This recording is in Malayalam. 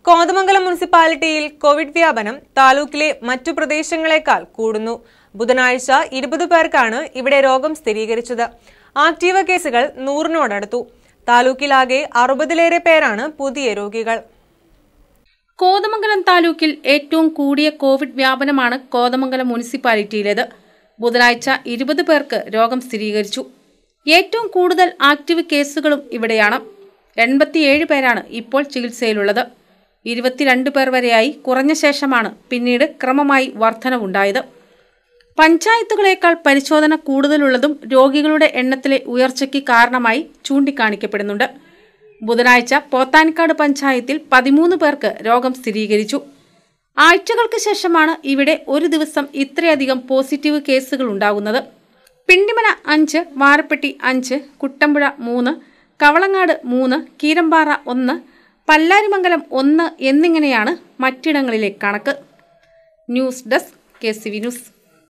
കോതമംഗലം മുനിസിപ്പാലിറ്റിയിൽ കോവിഡ് വ്യാപനം താലൂക്കിലെ മറ്റു പ്രദേശങ്ങളെക്കാൾ കൂടുന്നു ബുധനാഴ്ച ഇരുപത് പേർക്കാണ് ഇവിടെ രോഗം സ്ഥിരീകരിച്ചത് ആക്റ്റീവ് കേസുകൾ നൂറിനോടടുത്തു താലൂക്കിലാകെ അറുപതിലേറെ പേരാണ് പുതിയ രോഗികൾ കോതമംഗലം താലൂക്കിൽ ഏറ്റവും കൂടിയ കോവിഡ് വ്യാപനമാണ് കോതമംഗലം മുനിസിപ്പാലിറ്റിയിലേത് ബുധനാഴ്ച ഇരുപത് പേർക്ക് രോഗം സ്ഥിരീകരിച്ചു ഏറ്റവും കൂടുതൽ ആക്റ്റീവ് കേസുകളും ഇവിടെയാണ് എൺപത്തിയേഴ് പേരാണ് ഇപ്പോൾ ചികിത്സയിലുള്ളത് ഇരുപത്തിരണ്ട് പേർ വരെയായി കുറഞ്ഞ ശേഷമാണ് പിന്നീട് ക്രമമായി വർധനവുണ്ടായത് പഞ്ചായത്തുകളേക്കാൾ പരിശോധന കൂടുതലുള്ളതും രോഗികളുടെ എണ്ണത്തിലെ ഉയർച്ചയ്ക്ക് കാരണമായി ചൂണ്ടിക്കാണിക്കപ്പെടുന്നുണ്ട് ബുധനാഴ്ച പോത്താനിക്കാട് പഞ്ചായത്തിൽ പതിമൂന്ന് പേർക്ക് രോഗം സ്ഥിരീകരിച്ചു ആഴ്ചകൾക്ക് ശേഷമാണ് ഇവിടെ ഒരു ദിവസം ഇത്രയധികം പോസിറ്റീവ് കേസുകൾ ഉണ്ടാകുന്നത് പിണ്ടിമന അഞ്ച് വാരപ്പെട്ടി അഞ്ച് കുട്ടമ്പുഴ മൂന്ന് കവളങ്ങാട് മൂന്ന് കീരമ്പാറ ഒന്ന് പല്ലാരിമംഗലം ഒന്ന് എന്നിങ്ങനെയാണ് മറ്റിടങ്ങളിലെ കണക്ക് news desk K C V news